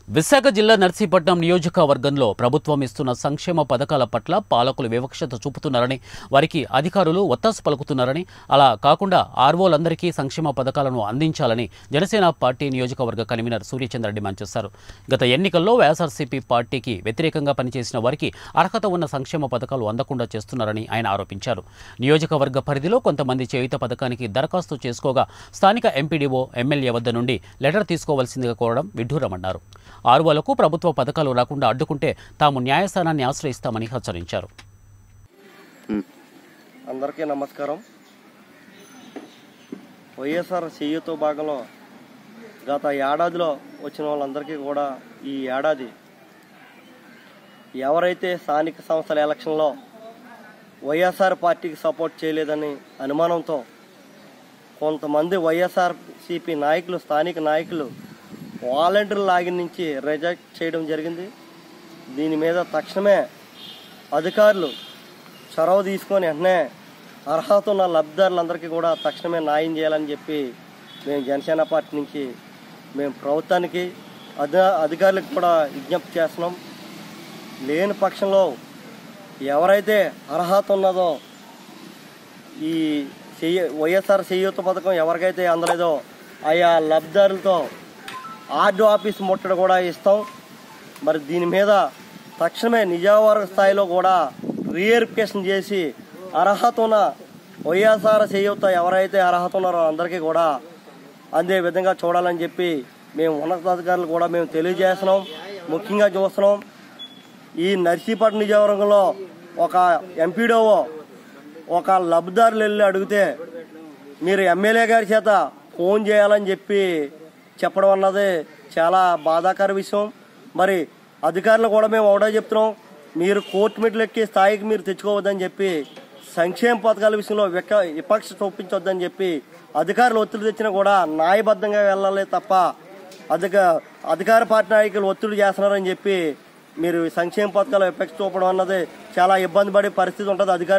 విశాఖ జిల్లా నర్సీపట్నం నియోజకవర్గంలో ప్రభుత్వం ఇస్తున్న సంక్షేమ పథకాల పట్ల పాలకులు వివక్షత చూపుతున్నారని వారికి అధికారులు ఒత్తాసు పలుకుతున్నారని అలా కాకుండా ఆర్వోలందరికీ సంక్షేమ పథకాలను అందించాలని జనసేన పార్టీ నియోజకవర్గ కన్వీనర్ సూర్యచంద్ర డిమాండ్ చేశారు గత ఎన్నికల్లో వైఎస్ఆర్సీపీ పార్టీకి వ్యతిరేకంగా పనిచేసిన వారికి అర్హత ఉన్న సంక్షేమ పథకాలు అందకుండా చేస్తున్నారని ఆయన ఆరోపించారు నియోజకవర్గ పరిధిలో కొంతమంది చేయుత పథకానికి దరఖాస్తు చేసుకోగా స్థానిక ఎంపీడీఓ ఎమ్మెల్యే వద్ద నుండి లెటర్ తీసుకోవాల్సిందిగా కోరడం విడ్డూరమన్నారు ఆర్వోలకు ప్రభుత్వ పథకాలు రాకుండా అడ్డుకుంటే తాము న్యాయస్థానాన్ని ఆశ్రయిస్తామని హెచ్చరించారు అందరికీ నమస్కారం వైఎస్ఆర్ చేయూతో భాగంలో గత ఏడాదిలో వచ్చిన వాళ్ళందరికీ కూడా ఈ ఏడాది ఎవరైతే స్థానిక సంస్థల ఎలక్షన్లో వైఎస్ఆర్ పార్టీకి సపోర్ట్ చేయలేదని అనుమానంతో కొంతమంది వైఎస్ఆర్ సిపి నాయకులు స్థానిక నాయకులు వాలంటీర్ లాగిన్ నుంచి రిజెక్ట్ చేయడం జరిగింది దీని మీద తక్షణమే అధికారులు చొరవ తీసుకొని వెంటనే అర్హత ఉన్న లబ్ధిదారులందరికీ కూడా తక్షణమే న్యాయం చేయాలని చెప్పి మేము జనసేన పార్టీ నుంచి మేము ప్రభుత్వానికి అధి అధికారులకు కూడా విజ్ఞప్తి చేస్తున్నాం లేని పక్షంలో ఎవరైతే అర్హత ఉన్నదో ఈ చెయ్య వైఎస్ఆర్ చేయూత పథకం ఎవరికైతే అందలేదో ఆయా లబ్ధిదారులతో ఆర్డో ఆఫీస్ ముట్టడి కూడా ఇస్తాం మరి దీని మీద తక్షణమే నిజావర్గ స్థాయిలో కూడా రీఎరిఫికేషన్ చేసి అర్హత ఉన్న వైఎస్ఆర్ చేయూత ఎవరైతే అర్హత ఉన్నారో అందరికీ కూడా అందే విధంగా చూడాలని చెప్పి మేము ఉన్నతాధికారులు కూడా మేము తెలియజేస్తున్నాం ముఖ్యంగా చూస్తున్నాం ఈ నర్సీపట్నం నియోజకవర్గంలో ఒక ఎంపీడో ఒక లబ్ధిదారులు వెళ్ళి అడిగితే మీరు ఎమ్మెల్యే గారి చేత ఫోన్ చేయాలని చెప్పి చెప్పడం అన్నది చాలా బాధాకర విషయం మరి అధికారులు కూడా మేము ఒకటే చెప్తున్నాం మీరు కోర్టు మెట్లు ఎక్కి స్థాయికి మీరు తెచ్చుకోవద్దని చెప్పి సంక్షేమ పథకాల విషయంలో విక విపక్ష చూపించొద్దని చెప్పి అధికారులు ఒత్తిడి తెచ్చినా కూడా న్యాయబద్ధంగా వెళ్ళాలి తప్ప అధిక అధికార పార్టీ నాయకులు ఒత్తిడి చేస్తున్నారని చెప్పి మీరు సంక్షేమ పథకాలు విపక్ష చూపడం అన్నది చాలా ఇబ్బంది పడే పరిస్థితి ఉంటుంది అధికారులు